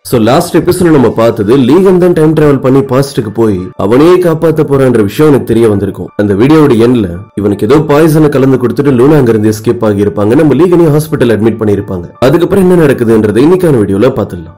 so last episode நம்ம பார்த்தது லீகன் தான் டைம் டிராவல் பண்ணி பாஸ்டுக்கு போய் அவனையே காப்பாத்த போறான்ற விஷயம் எனக்கு தெரிய வந்திருக்கும் அந்த வீடியோட எண்ட்ல இவனுக்கு ஏதோ பாய்சனை கலந்து கொடுத்துட்டு லூனா அங்க இருந்து எஸ்கேப் ஆகி இருப்பாங்க நம்ம லீகனையும் ஹாஸ்பிட்டல் அட்மிட் பண்ணிருப்பாங்க அதுக்கப்புறம் என்ன நடக்குதுன்றதை இன்னைக்கான வீடியோல பாத்துடலாம்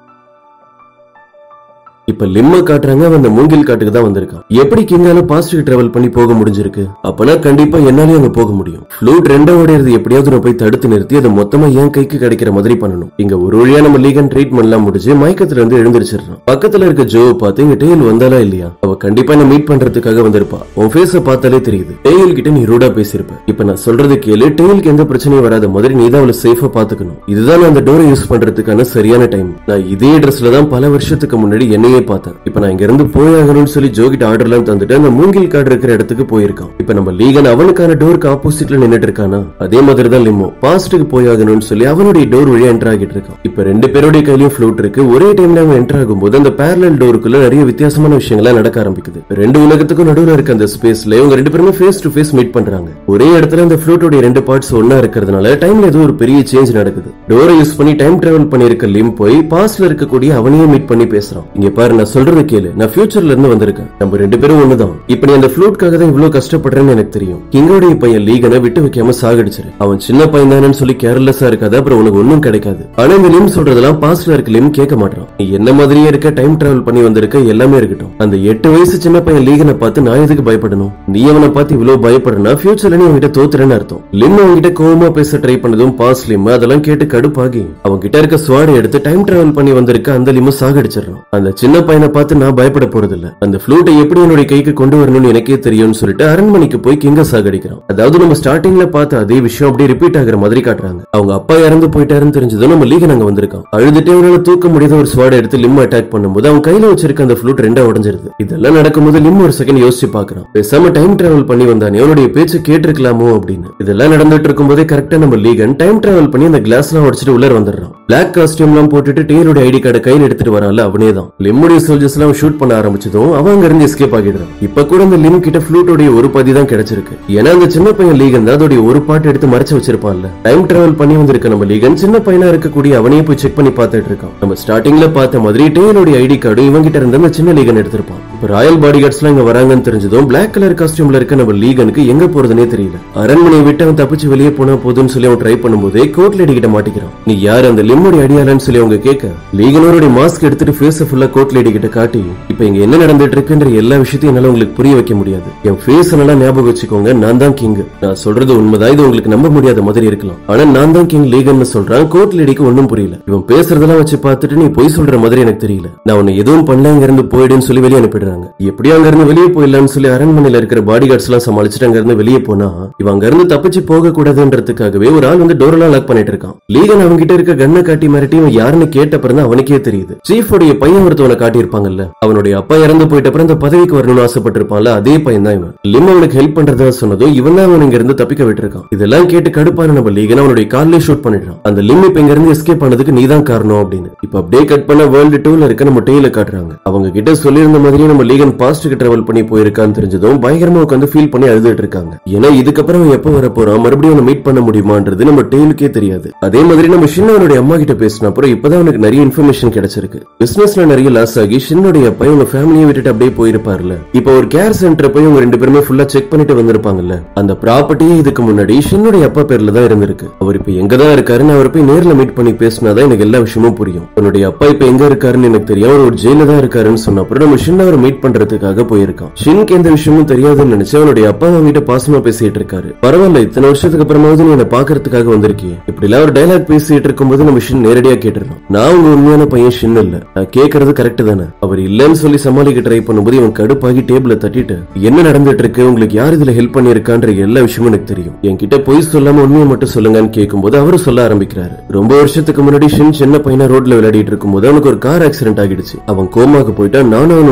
இப்ப லிம்ம காட்டுறாங்க அவன் அந்த மூங்கில் காட்டுக்கு தான் வந்திருக்கான் எப்படி கிங்கால பாசிட்டிவ் டிராவல் பண்ணி போக முடிஞ்சிருக்கு அப்பனா கண்டிப்பா என்னாலயும் அங்க போக முடியும் ஃப்ளூட் ரெண்டா ஓடிறது எப்படியாவது நான் போய் தடுத்து நிறுத்தி அதை மொத்தமா என் கைக்கு கிடைக்கிற மாதிரி பண்ணணும் இங்க ஒரு வழியா நம்ம லீகன் ட்ரீட்மெண்ட் எல்லாம் முடிஞ்சு மயக்கத்துல இருந்து எழுந்திருச்சிடறான் பக்கத்துல இருக்க ஜோவை பார்த்து இங்க டெய்ல் வந்தாலா இல்லையா அவ கண்டிப்பா என்ன மீட் பண்றதுக்காக வந்திருப்பா உன் ஃபேஸ பார்த்தாலே தெரியுது டெய்ல் கிட்ட நீ ரூடா பேசியிருப்ப இப்ப நான் சொல்றது கேளு டெய்லுக்கு எந்த பிரச்சனையும் வராத மாதிரி நீ தான் அவளை சேஃபா பாத்துக்கணும் இதுதான் நான் அந்த டோரை யூஸ் பண்றதுக்கான சரியான டைம் நான் இதே ட்ரெஸ்ல தான் பல வருஷத்துக்கு முன்னாடி என்னையே பார்த்தேன் இப்ப நான் இங்க இருந்து போயாகணும்னு சொல்லி ஜோ கிட்ட ஆர்டர் எல்லாம் தந்துட்டு அந்த மூங்கில் காடு இருக்கிற இடத்துக்கு போயிருக்கான் இப்ப நம்ம லீகன் அவனுக்கான டோருக்கு ஆப்போசிட்ல நின்னுட்டு இருக்கானா அதே மாதிரி தான் லிம்மோ பாஸ்ட்டுக்கு போயாகணும்னு சொல்லி அவனுடைய டோர் வழியா என்டர் ஆகிட்டு இருக்கான் இப்ப ரெண்டு பேருடைய கையிலயும் ஃப்ளூட் இருக்கு ஒரே டைம்ல அவன் என்டர் ஆகும்போது அந்த பேரலல் டோருக்குள்ள நிறைய வித்தியாசமான விஷயங்கள்லாம் நடக்க ஆரம்பிக்குது ரெண்டு உலகத்துக்கும் நடுவுல இருக்க அந்த ஸ்பேஸ்ல இவங்க ரெண்டு பேருமே ஃபேஸ் டு ஃபேஸ் மீட் பண்றாங்க ஒரே இடத்துல அந்த ஃப்ளூட்டோட ரெண்டு பார்ட்ஸ் ஒன்னா இருக்கிறதுனால டைம்ல ஏதோ ஒரு பெரிய சேஞ்ச் நடக்குது டோரை யூஸ் பண்ணி டைம் டிராவல் பண்ணிருக்க லிம் போய் பாஸ்ட்ல இருக்கக்கூடிய அவனையே மீட் பண்ணி பேசுறான் இங்க பாரு நான் சொல்றது கேளு நான் ஃபியூச்சர்ல இருந்து வந்திருக்கேன் நம்ம ரெண்டு பேரும் ஒண்ணுதான் இப்ப நீ அந்த ஃப்ளூட்காக தான் இவ்வளவு கஷ்டப்படுறேன்னு எனக்கு தெரியும் கிங்கோடைய பையன் லீகனை விட்டு வைக்காம சாகடிச்சிரு அவன் சின்ன பையன் தானேன்னு சொல்லி கேர்லெஸ்ஸா இருக்காது அப்புறம் உனக்கு ஒண்ணும் கிடைக்காது ஆனா இந்த லிம் சொல்றதெல்லாம் பாஸ்ட்ல இருக்க லிம் கேட்க மாட்டான் நீ என்ன மாதிரியே இருக்க டைம் டிராவல் பண்ணி வந்திருக்க எல்லாமே இருக்கட்டும் அந்த எட்டு வயசு சின்ன பையன் லீகனை பார்த்து நான் எதுக்கு பயப்படணும் நீ அவனை பார்த்து இவ்வளவு பயப்படுறனா ஃபியூச்சர்ல நீ அவன்கிட்ட தோத்துறேன்னு அர்த்தம் லிம் அவன்கிட்ட கோவமா பேச ட்ரை பண்ணதும் பாஸ் லிம் அதெல்லாம் கேட்டு கடுப்பாகி அவன் கிட்ட இருக்க ஸ்வாடை எடுத்து டைம் டிராவல் பண்ணி வந்திருக்க அந்த லிம் சாகடிச்சிடறான் அந்த சின்ன பையனை பார்த்து நான் பயப்பட போறதில்ல அந்த ஃப்ளூட்டை எப்படி என்னுடைய கைக்கு கொண்டு வரணும்னு எனக்கே தெரியும்னு சொல்லிட்டு அரண்மனைக்கு போய் கிங்க சாகடிக்கிறான் அதாவது நம்ம ஸ்டார்டிங்ல பார்த்த அதே விஷயம் அப்படியே ரிப்பீட் ஆகுற மாதிரி காட்டுறாங்க அவங்க அப்பா இறந்து போயிட்டாருன்னு தெரிஞ்சதும் நம்ம லீகன் அங்க வந்திருக்கான் அழுதுட்டே அவனால தூக்க முடியாத ஒரு ஸ்வாடை எடுத்து லிம் அட்டாக் பண்ணும்போது அவன் கையில வச்சிருக்க அந்த ஃப்ளூட் ரெண்டா உடஞ்சிருது இதெல்லாம் நடக்கும்போது லிம் ஒரு செகண்ட் யோசிச்சு பாக்குறான் பேசாம டைம் டிராவல் பண்ணி வந்தானே அவனுடைய பேச்சு கேட்டிருக்கலாமோ அப்படின்னு இதெல்லாம் நடந்துட்டு இருக்கும்போதே கரெக்டா நம்ம லீகன் டைம் டிராவல் பண்ணி அந்த கிளாஸ் எல்லாம் உடச்சிட்டு உள்ள வந்துடுறான் பிளாக் காஸ்டியூம் எல்லாம் போட்டுட்டு டேலோட ஐடி கார்டை கையில எடுத்துட்டு வரான்ல அவனே தான் லிம்முடைய சோல்ஜர்ஸ் எல்லாம் ஷூட் பண்ண ஆரம்பிச்சதும் அவன் அங்க இருந்து எஸ்கேப் ஆகிடுறான் இப்ப கூட அந்த லிம் கிட்ட ஃப்ளூட்டோடைய ஒரு பாதி தான் கிடைச்சிருக்கு ஏன்னா அந்த சின்ன பையன் லீகன் தான் அதோடைய ஒரு பாட்டு எடுத்து மறைச்சு வச்சிருப்பான்ல டைம் டிராவல் பண்ணி வந்திருக்க நம்ம லீகன் சின்ன பையனா இருக்கக்கூடிய அவனையே போய் செக் பண்ணி பார்த்துட்டு இருக்கான் நம்ம ஸ்டார்டிங்ல பார்த்த மாதிரி டேலோடைய ஐடி கார்டு இவன் கிட்ட இருந்த அந்த சின்ன லீகன் எடுத்திருப்பான் இப்ப ராயல் பாடி கார்ட்ஸ் எல்லாம் இங்க வராங்கன்னு தெரிஞ்சதும் பிளாக் கலர் காஸ்டியூம்ல இருக்க நம்ம லீகனுக்கு எங்க போறதுனே தெரியல அரண்மனையை விட்டு அவன் தப்பிச்சு வெளியே போனா போதும்னு சொல்லி அவன் ட்ரை பண்ணும்போதே கோர்ட் லேடி கிட்ட மாட்டிக்கிறான் நீ யார் அந்த லிம்முடைய அடியாளன்னு சொல்லி அவங்க கேட்க லீகனோருடைய மாஸ்க் எடுத்துட்டு ஃபேஸ் ஃபுல்லா கோர்ட் லேடி கிட்ட காட்டி இப்ப இங்க என்ன நடந்துட்டு இருக்குன்ற எல்லா விஷயத்தையும் என்னால உங்களுக்கு புரிய வைக்க முடியாது என் ஃபேஸ் நல்லா ஞாபகம் வச்சுக்கோங்க நான் தான் கிங் நான் சொல்றது உண்மைதான் இது உங்களுக்கு நம்ப முடியாத மாதிரி இருக்கலாம் ஆனா நான் தான் கிங் லீகன்னு சொல்றான் கோர்ட் லேடிக்கு ஒண்ணும் புரியல இவன் பேசுறதெல்லாம் வச்சு பார்த்துட்டு நீ பொய் சொல்ற மாதிரி எனக்கு தெரியல நான் உன்னை எதுவும் பண்ணல இங்க இருந்து போயிடுன்னு சொல்லி வெளியே அனுப்பிடுறாங்க எப்படியும் அங்க இருந்து வெளியே போயிடலாம்னு சொல்லி அரண்மனையில இருக்கிற பாடி கார்ட்ஸ் எல்லாம் சமாளிச்சுட்டு அங்க இருந்து வெளியே போனா இவன் அங்க இருந்து தப்பிச்சு போக கூடாதுன்றதுக்காகவே ஒரு ஆள் வந்து டோர் எல்லாம் லாக் பண்ணிட்டு இருக்கான் லீகன் அவங்க கிட்ட இருக்க கண்ணை காட்டி மிரட்டி இவன் யாருன்னு கேட்ட பிறகு அவனுக்கே தெரியுது சீஃப் உடைய பையன் ஒருத்தவனை காட்டியிருப்பாங்கல்ல அவனுடைய அப்பா இறந்து போயிட்ட அப்புறம் அந்த பதவிக்கு வரணும்னு ஆசைப்பட்டிருப்பான்ல அதே பையன் தான் இவன் லிம் அவனுக்கு ஹெல்ப் பண்றதா சொன்னதும் இவன் தான் அவன் இங்க இருந்து தப்பிக்க விட்டுருக்கான் இதெல்லாம் கேட்டு கடுப்பான நம்ம லீகன் அவனுடைய கார்லயே ஷூட் பண்ணிடுறான் அந்த லிம் இப்ப இங்க இருந்து எஸ்கேப் பண்ணதுக்கு நீதான் காரணம் அப்படின்னு இப்ப அப்படியே கட் பண்ண வேர்ல்டு டூல இருக்க நம்ம டெய்ல காட்டுறாங்க அவங்க கிட்ட சொல்லியிருந்த மாதிரியே நம்ம லீகன் பாஸ்டுக்கு டிராவல் பண்ணி போயிருக்கான்னு தெரிஞ்சதும் பயங்கரமா உட்காந்து ஃபீல் பண்ணி அழுதுட்டு இருக்காங்க ஏன்னா இதுக்கப்புறம் அவன் எப்ப வர போறான் மறுபடியும் அவனை மீட் பண்ண முடியுமான்றது நம்ம டெய்லுக்கே தெரியாது அதே மாதிரி நம்ம ஷின்னவனுடைய அம்மா கிட்ட பேசின அப்புறம் இப்பதான் அவனுக்கு நிறைய இன்ஃபர்மேஷன் கிடைச்சிருக்கு பிசினஸ்ல நிறைய லாஸ் ஆகி ஷின்னுடைய அப்பா இவங்க ஃபேமிலியை விட்டுட்டு அப்படியே போயிருப்பார்ல இப்போ ஒரு கேர் சென்டர் போய் இவங்க ரெண்டு பேருமே ஃபுல்லா செக் பண்ணிட்டு வந்திருப்பாங்கல்ல அந்த ப்ராப்பர்ட்டியே இதுக்கு முன்னாடி ஷின்னுடைய அப்பா பேர்ல தான் இருந்திருக்கு அவர் இப்ப எங்க தான் இருக்காருன்னு அவரை போய் நேர்ல மீட் பண்ணி பேசினாதான் எனக்கு எல்லா விஷயமும் புரியும் உன்னுடைய அப்பா இப்ப எங்க இருக்காருன்னு எனக்கு தெரியும் அவர் ஒரு ஜெயில தான் இருக்காருன்னு சொன்ன அப்புறம் நம்ம ஷின் அவரை மீட் பண்றதுக்காக போயிருக்கான் ஷின்க்கு எந்த விஷயமும் தெரியாதுன்னு நினைச்சு அவனுடைய அப்பா அவங்கிட்ட பாசமா பேசிட்டு இருக்காரு பரவாயில்ல இத்தனை வருஷத்துக்கு அப்புறமாவது நீ என்ன பாக்குறதுக்காக வந்திருக்கியே இப்படி எல்லாம் ஒரு டைலாக் பேசிட்டு இருக்கும்போது நம்ம ஷின் நேரடியா கேட்டுறான் நான் உங்க உண்மையான பையன் ஷின் இல்ல நான் கேக்குறது கரெக்ட் தானே அவர் இல்லன்னு சொல்லி சமாளிக்க ட்ரை பண்ணும்போது இவன் கடுப்பாகி டேபிள தட்டிட்டு என்ன நடந்துட்டு இருக்கு உங்களுக்கு யார் இதுல ஹெல்ப் பண்ணிருக்கான்ற எல்லா விஷயமும் எனக்கு தெரியும் என்கிட்ட பொய் சொல்லாம உண்மையை மட்டும் சொல்லுங்கன்னு கேட்கும்போது அவரு சொல்ல ஆரம்பிக்கிறாரு ரொம்ப வருஷத்துக்கு முன்னாடி ஷின் சின்ன பையனா ரோட்ல விளையாடிட்டு இருக்கும்போது அவனுக்கு ஒரு கார் ஆக்சிடென்ட் ஆகிடுச்சு அவன் கோமாக்கு போயிட்டா நானும் அவனுடைய அம்மா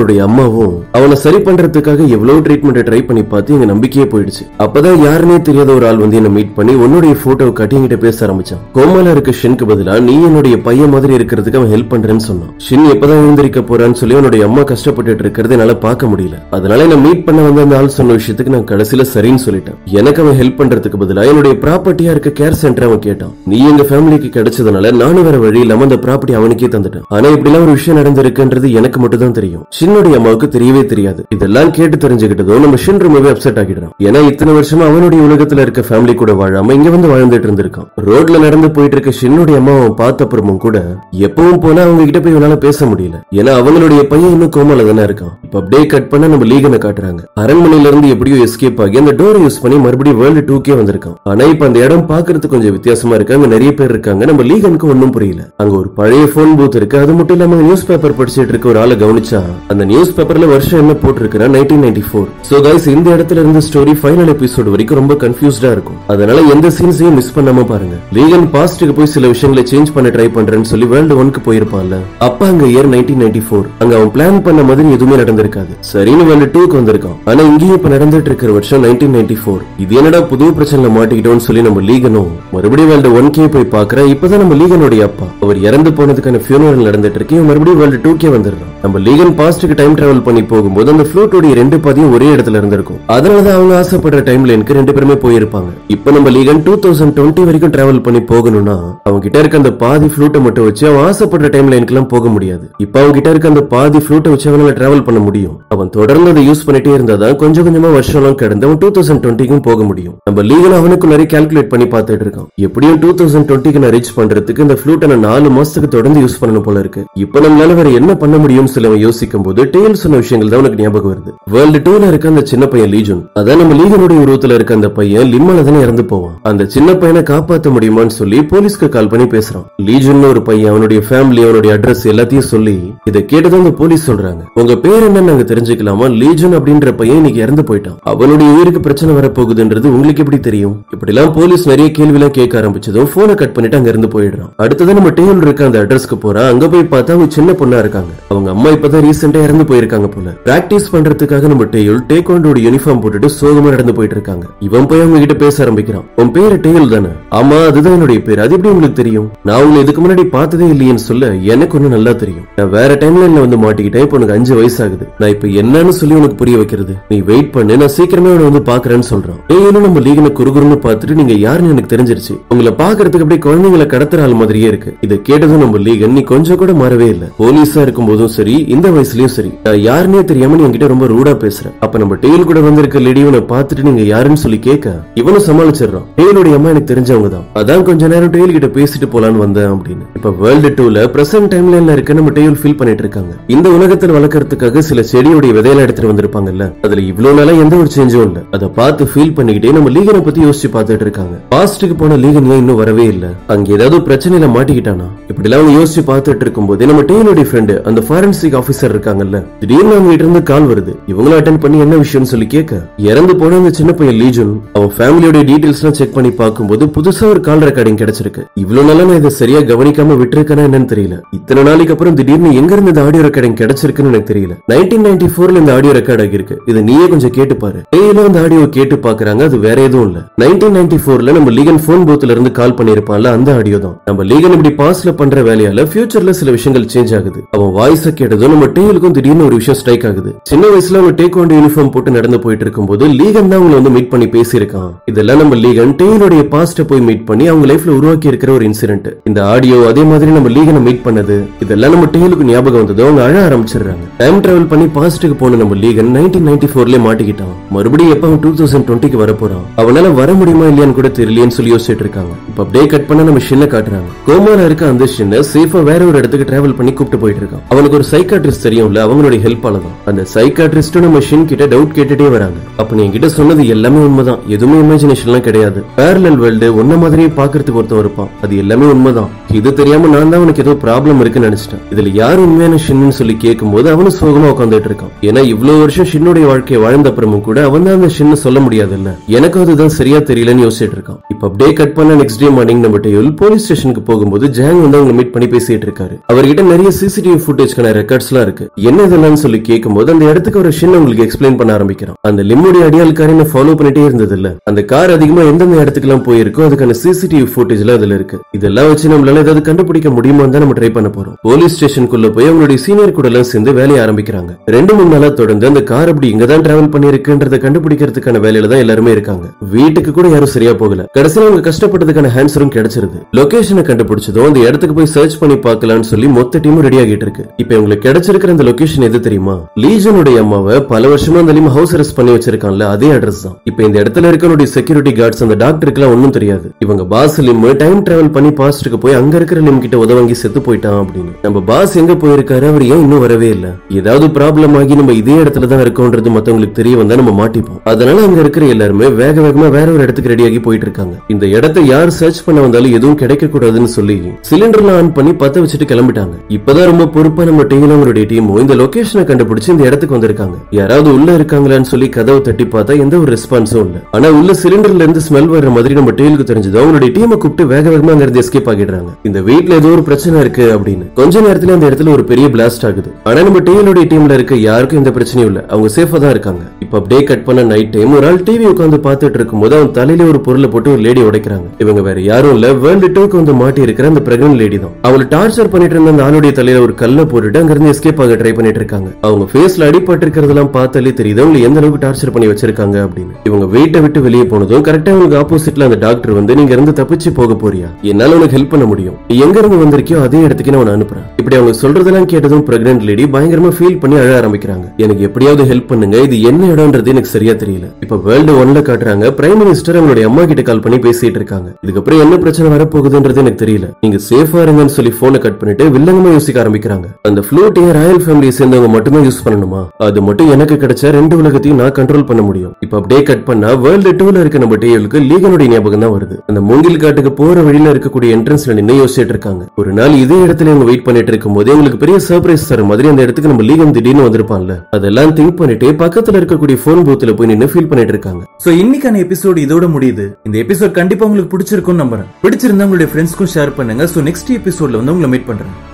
அம்மாவும் அவனை சரி பண்றதுக்காக எவ்வளவு ட்ரீட்மெண்ட் ட்ரை பண்ணி பார்த்து எங்க நம்பிக்கையே போயிடுச்சு அப்பதான் யாருன்னே தெரியாத ஒரு ஆள் வந்து என்ன மீட் பண்ணி உன்னுடைய போட்டோ காட்டி என்கிட்ட பேச ஆரம்பிச்சான் கோமால இருக்க ஷின்க்கு பதிலா நீ என்னுடைய பையன் மாதிரி இருக்கிறதுக்கு அவன் ஹெல்ப் பண்றேன்னு சொன்னான் ஷின் எப்பதான் எழுந்திருக்க போறான்னு சொல்லி அவனுடைய அம்மா கஷ்டப்பட்டுட்டு இருக்கிறது என்னால பார்க்க முடியல அதனால என்ன மீட் பண்ண வந்த அந்த ஆள் சொன்ன விஷயத்துக்கு நான் கடைசியில சரின்னு சொல்லிட்டேன் எனக்கு அவன் ஹெல்ப் பண்றதுக்கு பதிலா என்னுடைய ப்ராப்பர்ட்டியா இருக்க கேர் சென்டர் அவன் கேட்டான் நீ எங்க ஃபேமிலிக்கு கிடைச்சதுனால நானும் வேற வழி இல்லாம அந்த ப்ராப்பர்ட்டி அவனுக்கே தந்துட்டேன் ஆனா இப்படி எல்லாம் ஒரு விஷயம் நடந்திருக்குன்றது எனக்கு மட்டும் தான் தெரியும் ஷின்னுடைய அம்மாவுக்கு தெரியவே தெரியாது இதெல்லாம் கேட்டு தெரிஞ்சுக்கிட்டதும் நம்ம ஷின் ரொம்பவே அப்செட் ஆகிடுறான் ஏன்னா இத்தனை வருஷமா அவனுடைய உலகத்துல இருக்க ஃபேமிலி கூட வாழாம இங்க வந்து வாழ்ந்துட்டு இருந்திருக்கான் ரோட்ல நடந்து போயிட்டு இருக்க ஷின்னுடைய அம்மா அவன் பார்த்த அப்புறமும் கூட எப்பவும் போல அவங்க கிட்ட போய் இவனால பேச முடியல ஏன்னா அவங்களுடைய பையன் இன்னும் கோமால தானே இருக்கான் இப்ப அப்படியே கட் பண்ண நம்ம லீகனை காட்டுறாங்க அரண்மனையில இருந்து எப்படியோ எஸ்கேப் ஆகி அந்த டோரை யூஸ் பண்ணி மறுபடியும் வேர்ல்டு டூக்கே வந்திருக்கான் ஆனா இப்ப அந்த இடம் பாக்குறதுக்கு கொஞ்சம் வித்தியாசமா இருக்கு அங்க நிறைய பேர் இருக்காங்க நம்ம லீகனுக்கு ஒண்ணும் புரியல அங்க ஒரு பழைய போன் பூத் இருக்கு அது மட்டும் இல்லாம நியூஸ் பேப்பர் படிச்சிட்டு இருக்க ஒரு ஆளை கவனிச்சா அந்த நியூஸ் பேப்பர்ல வருஷம் என்ன போட்டிருக்குன்னா nineteen ninety four so guys இந்த இடத்துல இருந்து ஸ்டோரி ஃபைனல் எபிசோட் வரைக்கும் ரொம்ப கன்ஃபியூஸ்டா இருக்கும் அதனால எந்த சீன்ஸையும் மிஸ் பண்ணாம பாருங்க லீகன் பாஸ்டுக்கு போய் சில விஷயங்களை சேஞ்ச் பண்ண ட்ரை பண்றேன்னு சொல்லி வேர்ல்டு ஒன்க்கு போயிருப்பான்ல அப்ப அங்க இயர் நைன்டீன் நைன்டி ஃபோர் அங்க அவன் பிளான் பண்ண மாதிரி எதுவுமே நடந்திருக்காது சரின்னு வேர்ல்டு டூக்கு வந்திருக்கான் ஆனா இங்கேயும் இப்ப நடந்துட்டு இருக்கிற வருஷம் நைன்டீன் நைன்டி ஃபோர் இது என்னடா புது பிரச்சனை மாட்டிக்கிட்டோம்னு சொல்லி நம்ம லீகனும் மறுபடியும் வேர்ல்டு ஒன் கே போய் பாக்குறேன் இப்பதான் நம்ம லீகனுடைய அப்பா அவர் இறந்து போனதுக்கான ஃபியூனரல் நடந்துட்டு இருக்கு இவன் மறுபடியும் வேர்ல்டு டூ கே வந்துடுறான் நம்ம லீகன் பாஸ்டுக்கு டைம் டிராவல் பண்ணி போகும்போது அந்த ஃப்ளூட்டோடைய ரெண்டு பாதியும் ஒரே இடத்துல இருந்திருக்கும் அதனாலதான் அவங்க ஆசைப்படுற டைம்ல எனக்கு ரெண்டு பேருமே போயிருப்பாங்க இப்ப நம்ம லீகன் டூ தௌசண்ட் டுவெண்ட்டி வரைக்கும் டிராவல் பண்ணி போகணும்னா அவங்க கிட்ட இருக்க அந்த பாதி ஃப்ளூட்டை மட்டும் வச்சு அவன் ஆசைப்படுற டைம்ல எனக்குலாம் போக முடியாது இப்ப அவங்க கிட்ட இருக்க அந்த பாதி ஃப்ளூட்டை வச்சு அவனால டிராவல் பண்ண முடியும் அவன் தொடர்ந்து அதை யூஸ் பண்ணிட்டே இருந்தாதான் கொஞ்சம் கொஞ்சமா வருஷம்லாம் கடந்து அவன் டூ தௌசண்ட் டுவெண்ட்டிக்கும் போக முடியும் நம்ம லீகன் அவனுக்கு நிறைய கால்குலேட் பண்ணி பார்த்துட்டு இருக்கான் எப்படியும் டூ தௌசண்ட் டுவெண்ட்டிக்கு நான் ரீச் பண்றதுக்கு இந்த ஃப்ளூட்டை நான் நாலு மாசத்துக்கு தொடர்ந்து யூஸ் பண்ணணும் போல இருக்கு இப்ப நம்மளால வேற என்ன பண்ண முடியும் சில அவன் யோசிக்கும் போது டேல் சொன்ன விஷயங்கள் தான் உனக்கு ஞாபகம் வருது வேர்ல்டு டூல இருக்க அந்த சின்ன பையன் லீஜன் அதான் நம்ம லீகனுடைய உருவத்துல இருக்க அந்த பையன் லிம்மால தானே இறந்து போவான் அந்த சின்ன பையனை காப்பாத்த முடியுமான்னு சொல்லி போலீஸ்க்கு கால் பண்ணி பேசுறான் லீஜன் ஒரு பையன் அவனுடைய ஃபேமிலி அவனுடைய அட்ரஸ் எல்லாத்தையும் சொல்லி இதை கேட்டதும் அந்த போலீஸ் சொல்றாங்க உங்க பேர் என்னன்னு நாங்க தெரிஞ்சுக்கலாமா லீஜன் அப்படின்ற பையன் இன்னைக்கு இறந்து போயிட்டான் அவனுடைய உயிருக்கு பிரச்சனை வரப்போகுதுன்றது உங்களுக்கு எப்படி தெரியும் இப்படி எல்லாம் போலீஸ் நிறைய கேள்வி எல்லாம் கேட்க ஆரம்பிச்சதும் போனை கட் பண்ணிட்டு அங்க இருந்து போயிடுறான் அடுத்தது நம்ம டேபிள் இருக்க அந்த அட்ரஸ்க்கு போறான் அங்க போய் பார்த்தா அவங்க சின்ன பொண்ணா இருக்காங்க அவங்க அம்மா இப்பதான் ரீசெண்டா இறந்து போயிருக்காங்க போல பிராக்டிஸ் பண்றதுக்காக நம்ம டேயுல் டேக்வாண்டோட யூனிஃபார்ம் போட்டுட்டு சோகமா நடந்து போயிட்டு இருக்காங்க இவன் போய் அவங்க கிட்ட பேச ஆரம்பிக்கிறான் உன் பேரு டேயுல் தானே ஆமா அதுதான் என்னுடைய பேர் அது எப்படி உங்களுக்கு தெரியும் நான் உங்களை இதுக்கு முன்னாடி பார்த்ததே இல்லையேன்னு சொல்ல எனக்கு ஒண்ணு நல்லா தெரியும் நான் வேற டைம்ல வந்து மாட்டிக்கிட்டேன் இப்போ உனக்கு அஞ்சு வயசு ஆகுது நான் இப்ப என்னன்னு சொல்லி உனக்கு புரிய வைக்கிறது நீ வெயிட் பண்ணு நான் சீக்கிரமே உன்னை வந்து பாக்குறேன்னு சொல்றான் டேயுலும் நம்ம லீகனை குறுகுறுன்னு பார்த்துட்டு நீங்க யாருன்னு எனக்கு தெரிஞ்சிருச்சு உங்களை பாக்குறதுக்கு அப்படியே குழந்தைங்களை கடத்துற ஆள் மாதிரியே இருக்கு இதை கேட்டதும் நம்ம லீகன் நீ கொஞ்சம் கூட மாறவே இல்ல போலீஸா இருக்கும் போதும் சரி இந்த வயசுலயும் சரி நான் யாருன்னே தெரியாம நீ என்கிட்ட ரொம்ப ரூடா பேசுற அப்ப நம்ம டெய்ல் கூட வந்திருக்க லேடி உன்னை பார்த்துட்டு நீங்க யாருன்னு சொல்லி கேட்க இவனும் சமாளிச்சிடுறான் டெய்லுடைய அம்மா எனக்கு தெரிஞ்சவங்க தான் அதான் கொஞ்ச நேரம் டெய்ல் கிட்ட பேசிட்டு போலான்னு வந்தேன் அப்படின்னு இப்ப வேர்ல்டு டூல பிரசன்ட் டைம்ல இருக்க நம்ம டெய்ல் ஃபீல் பண்ணிட்டு இருக்காங்க இந்த உலகத்தில் வளர்க்கறதுக்காக சில செடியோடைய விதையில எடுத்துட்டு வந்திருப்பாங்கல்ல அதுல இவ்வளவு நாளா எந்த ஒரு சேஞ்சும் இல்ல அதை பார்த்து ஃபீல் பண்ணிக்கிட்டே நம்ம லீகனை பத்தி யோசிச்சு பார்த்துட்டு இருக்காங்க பாஸ்டுக்கு போன லீகன் ஏன் இன்னும் வரவே இல்ல அங்க ஏதாவது பிரச்சனையில மாட்டிக்கிட்டானா இப்படி எல்லாம் அவங்க யோசிச்சு பார்த்துட்டு இருக்கும்போது நம்ம டேனுடைய ஃப்ரெண்டு அந்த ஃபாரன்சிக் ஆபீசர் இருக்காங்கல்ல திடீர்னு அவங்க கிட்ட இருந்து கால் வருது இவங்களும் அட்டன் பண்ணி என்ன விஷயம்னு சொல்லி கேட்க இறந்து போன அந்த சின்ன பையன் லீஜன் அவன் ஃபேமிலியோட டீடைல்ஸ் எல்லாம் செக் பண்ணி பார்க்கும்போது புதுசா ஒரு கால் ரெக்கார்டிங் கிடைச்சிருக்கு இவ்வளவு நாளா நான் இதை சரியா கவனிக்காம விட்டுருக்கேனா என்னன்னு தெரியல இத்தனை நாளைக்கு அப்புறம் திடீர்னு எங்க இருந்து இந்த ஆடியோ ரெக்கார்டிங் கிடைச்சிருக்குன்னு எனக்கு தெரியல நைன்டீன் நைன்டி ஃபோர்ல இந்த ஆடியோ ரெக்கார்ட் ஆகிருக்கு இது நீயே கொஞ்சம் கேட்டு பாரு டெய்லியும் அந்த ஆடியோ கேட்டு பாக்குறாங்க அது வேற எதுவும் இல்ல நைன்டீன் நைன்டி ஃபோர்ல நம்ம லீகன் போன் பூத்ல இருந்து கால் பண்ணிருப்பான்ல அந்த ஆடியோ தான் நம்ம லீகன் இப்படி பாஸ்ட்ல பண்ற வேலையால ஃபியூச்சர்ல சில விஷயங்கள் சேஞ்ச் ஆகுது அவன் வாய்ஸ கேட்டதும் நம்ம டேலுக்கும் திடீர்னு ஒரு விஷயம் ஸ்ட்ரைக் ஆகுது சின்ன வயசுல அவங்க டேக் ஒன் யூனிஃபார்ம் போட்டு நடந்து போயிட்டு இருக்கும்போது லீகன் தான் அவங்களை வந்து மீட் பண்ணி பேசியிருக்கான் இதெல்லாம் நம்ம லீகன் டேலுடைய பாஸ்ட போய் மீட் பண்ணி அவங்க லைஃப்ல உருவாக்கி இருக்கிற ஒரு இன்சிடென்ட் இந்த ஆடியோ அதே மாதிரி நம்ம லீகனை மீட் பண்ணது இதெல்லாம் நம்ம டேலுக்கு ஞாபகம் வந்தது அவங்க அழ ஆரம்பிச்சிடுறாங்க டைம் டிராவல் பண்ணி பாஸ்டுக்கு போன நம்ம லீகன் நைன்டீன் நைன்டி ஃபோர்ல மாட்டிக்கிட்டான் மறுபடியும் எப்ப அவன் டூ தௌசண்ட் டுவெண்ட்டிக்கு வர போறான் அவனால வர முடியுமா இல்லையான்னு கூட தெரியலையேன்னு சொல்லி யோசிச்சுட்டு இருக்காங்க இப்ப அப்படியே கட் பண்ண நம்ம ஷின்ன காட்டுறாங்க கோமால இருக்க அந்த ஷின்ன சேஃபா வேற ஒரு இடத்துக்கு டிராவல் பண்ணி கூப்பிட்டு போயிட்டு இருக்கான் அவனுக்கு ஒரு சைக்காட்ரிஸ்ட் தெரியும்ல அவங்களுடைய ஹெல்ப்பால தான் அந்த சைக்காட்ரிஸ்டும் நம்ம ஷின் கிட்ட டவுட் கேட்டுட்டே வராங்க அப்ப நீ என்கிட்ட சொன்னது எல்லாமே உண்மைதான் எதுவுமே இமேஜினேஷன் எல்லாம் கிடையாது பேரலல் வேர்ல்டு ஒன்ன மாதிரியே பாக்குறதுக்கு ஒருத்தன் இருப்பான் அது எல்லாமே உண்மைதான் இது தெரியாம நான் தான் அவனுக்கு ஏதோ ப்ராப்ளம் இருக்குன்னு நினைச்சிட்டேன் இதுல யார் உண்மையான ஷின்னு சொல்லி கேட்கும்போது அவனும் சோகமா உட்காந்துட்டு இருக்கான் ஏன்னா இவ்வளவு வருஷம் ஷின்னுடைய வாழ்க்கையை வாழ்ந்த அப்புறமும் கூட அவன் தான் அந்த ஷின்னு சொல்ல முடியாது இல்ல எனக்கு அதுதான் சரியா தெரியலன்னு யோசிச்சுட்டு இருக்கான் இப்ப அப்படியே கட் பண்ண நெக்ஸ்ட் டே மார்னிங் நம்ம டேயுல் போலீஸ் ஸ்டேஷனுக்கு போகும்போது ஜாங் வந்து அவங்க மீட் பண்ணி பேசிட்டு இருக்காரு அவர்கிட்ட நிறைய சிசிடிவி ஃபுட்டேஜ்க்கான ரெக்கார்ட்ஸ் எல்லாம் இருக்கு என்ன இதெல்லாம் சொல்லி கேட்கும்போது அந்த இடத்துக்கு ஒரு ஷின் உங்களுக்கு எக்ஸ்பிளைன் பண்ண ஆரம்பிக்கிறான் அந்த லிம்முடைய அடியால் காரை என்ன ஃபாலோ பண்ணிட்டே இருந்தது இல்ல அந்த கார் அதிகமா எந்தெந்த இடத்துக்கு எல்லாம் போயிருக்கோ அதுக்கான சிசிடிவி ஃபுட்டேஜ்ல அதுல இருக்கு இதெல்லாம் வச்சு நம்மளால ஏதாவது கண்டுபிடிக்க முடியுமா தான் நம்ம ட்ரை பண்ண போறோம் போலீஸ் ஸ்டேஷனுக்குள்ள போய் அவங்களுடைய சீனியர் கூட எல்லாம் சேர்ந்து வேலையை ஆரம்பிக்கிறாங்க ரெண்டு மூணு நாளா தொடர்ந்து அந்த கார் அப்படி இங்க தான் டிராவல் பண்ணிருக்குன்றத கண்டுபிடிக்கிறதுக்கான வேலையில தான் எல்லாருமே இருக்காங்க வீட்டுக்கு கூட யாரும் சரியா போகல கடைசியில அவங்க கஷ்டப்பட்டதுக்கான ஆன்சரும் கிடைச்சிருது லொகேஷனை கண்டுபிடிச்சதும் அந்த இடத்துக்கு போய் சர்ச் பண்ணி பார்க்கலாம்னு சொல்லி மொத்த டீமும் ரெடி ஆகிட்டு இருக்கு இப்ப உங்களுக்கு கிடைச்சிருக்கிற அந்த லொகேஷன் எது தெரியுமா லீஜனுடைய அம்மாவை பல வருஷமா அந்த லிம் ஹவுஸ் அரெஸ்ட் பண்ணி வச்சிருக்கான்ல அதே அட்ரஸ் தான் இப்ப இந்த இடத்துல இருக்கனுடைய செக்யூரிட்டி கார்ட்ஸ் அந்த டாக்டருக்கு எல்லாம் ஒண்ணும் தெரியாது இவங்க பாஸ் லிம் டைம் டிராவல் பண்ணி பாஸ்டுக்கு போய் அங்க இருக்கிற லிம் கிட்ட உதவங்கி செத்து போயிட்டான் அப்படின்னு நம்ம பாஸ் எங்க போயிருக்காரு அவர் ஏன் இன்னும் வரவே இல்ல ஏதாவது ப்ராப்ளம் ஆகி நம்ம இதே இடத்துல தான் இருக்கோன்றது மத்தவங்களுக்கு தெரிய வந்தா நம்ம மாட்டிப்போம் அதனால அங்க இருக்கிற எல்லாருமே வேக வேகமா வேற ஒரு இடத்துக்கு ரெடியாகி போயிட்டு இருக்காங்க இந்த இடத்தை யார் சர்ச் பண்ண வந்தாலும் எதுவும் கிடைக்க கூடாதுன்னு சொல்லி சிலிண்டர்ல ஆன் பண்ணி பத்த வச்சுட்டு கிளம்பிட்டாங்க இப்பதான் ரொம்ப பொறுப்பா நம்ம டீம் அவங்களுடைய டீமும் இந்த லொகேஷனை கண்டுபிடிச்சு இந்த இடத்துக்கு வந்திருக்காங்க யாராவது உள்ள இருக்காங்களான்னு சொல்லி கதவை தட்டி பார்த்தா எந்த ஒரு ரெஸ்பான்ஸும் இல்ல ஆனா உள்ள சிலிண்டர்ல இருந்து ஸ்மெல் வர்ற மாதிரி நம்ம டீலுக்கு தெரிஞ்சது அவங்களுடைய டீமை கூப்பிட்டு வேக வேகமா அங்க இருந்து எஸ்கேப் ஆகிடுறாங்க இந்த வீட்ல ஏதோ ஒரு பிரச்சனை இருக்கு அப்படின்னு கொஞ்ச நேரத்துல அந்த இடத்துல ஒரு பெரிய பிளாஸ்ட் ஆகுது ஆனா நம்ம டீலுடைய டீம்ல இருக்க யாருக்கும் எந்த பிரச்சனையும் இல்ல அவங்க சேஃபா தான் இருக்காங்க இப்ப அப்படியே கட் பண்ண நைட் டைம் ஒரு ஆள் டிவி உட்காந்து பார்த்துட்டு இருக்கும்போது அவன் தலையில ஒரு பொருளை போட்டு ஒரு லேடி உடைக்கிறாங்க இவங்க வேற யாரும் இல்ல வேர்ல்டு டூக்கு வந்து மாட்டி இருக்கிற அந்த பிரெக்னன்ட் லேடி தான் அவளை டார்ச்சர் பண்ணிட்டு இருந்த அந்த ஆளுடைய தலையில ஒரு கல்லை போட்டுட்டு அங்க இருந்து எஸ்கேப் ஆக ட்ரை பண்ணிட்டு இருக்காங்க அவங்க ஃபேஸ்ல அடிபட்டு இருக்கிறதெல்லாம் பார்த்தாலே தெரியுது அவங்க எந்த அளவுக்கு டார்ச்சர் பண்ணி வச்சிருக்காங்க அப்படின்னு இவங்க வீட்டை விட்டு வெளியே போனதும் கரெக்டா அவங்களுக்கு ஆப்போசிட்ல அந்த டாக்டர் வந்து நீங்க இருந்து தப்பிச்சு போக போறியா என்னால உனக்கு ஹெல்ப் பண்ண முடியும் நீ எங்க இருந்து வந்திருக்கியோ அதே இடத்துக்கு நான் உன்னை அனுப்புறேன் இப்படி அவங்க சொல்றதெல்லாம் கேட்டதும் பிரெக்னன்ட் லேடி பயங்கரமா ஃபீல் பண்ணி அழ ஆரம்பிக்கிறாங்க எனக்கு எப்படியாவது ஹெல்ப் பண்ணுங்க இது என்ன இடம்ன்றது எனக்கு சரியா தெரியல இப்ப வேர்ல்டு ஒன்ல காட்டுறாங்க பிரைம் மினிஸ்டர் அவங்களுடைய அம்மா கிட்ட கால் பண்ணி பேசிட்டு இருக்காங்க இதுக்கப்புறம் என்ன பிரச்சனை வரப்போகுதுன்றது எனக்கு தெரியல நீங்க சேஃபா இருங்கன்னு சொல்லி போனை கட் பண்ணிட்டு வில்லங்கமா யோசிக்க ஆரம்பிக்கிறாங்க அந்த ஃப்ளூட்டையும் ராயல் ஃபேமிலியை சேர்ந்தவங்க மட்டும்தான் யூஸ் பண்ணணுமா அது மட்டும் எனக்கு கிடைச்ச ரெண்டு உலகத்தையும் நான் கண்ட்ரோல் பண்ண முடியும் இப்ப அப்படியே கட் பண்ணா வேர்ல்டு டூல இருக்க நம்ம டேலுக்கு லீகனுடைய ஞாபகம் தான் வருது அந்த மூங்கில் காட்டுக்கு போற வழியில இருக்கக்கூடிய என்ட்ரன்ஸ்ல நின்று யோசிச்சுட்டு இருக்காங்க ஒரு நாள் இதே இடத்துல இவங்க வெயிட் பண்ணிட்டு இருக்கும் போது எங்களுக்கு பெரிய சர்ப்ரைஸ் தர மாதிரி அந்த இடத்துக்கு நம்ம லீகன் திடீர்னு வந்திருப்பான்ல அதெல்லாம் திங்க் பண்ணிட்டு பக்கத்துல இருக்கக்கூடிய போன் பூத்துல போய் நின்னு ஃபீல் பண்ணிட்டு இருக்காங்க சோ இன்னைக்கான எபிசோட் இதோட முடியுது இந்த எபிசோட் கண்டிப்பா உங்களுக்கு பிடிச்சிருக்கும்னு நம்புறேன் பிடிச்சிருந்தா உங்களுடைய ஃப்ரெண்ட்ஸ்க்கும் ஷேர் பண்ணுங்க சோ நெக்ஸ்ட் எபிசோட்ல வந்து உங்களை மீட் பண்றேன்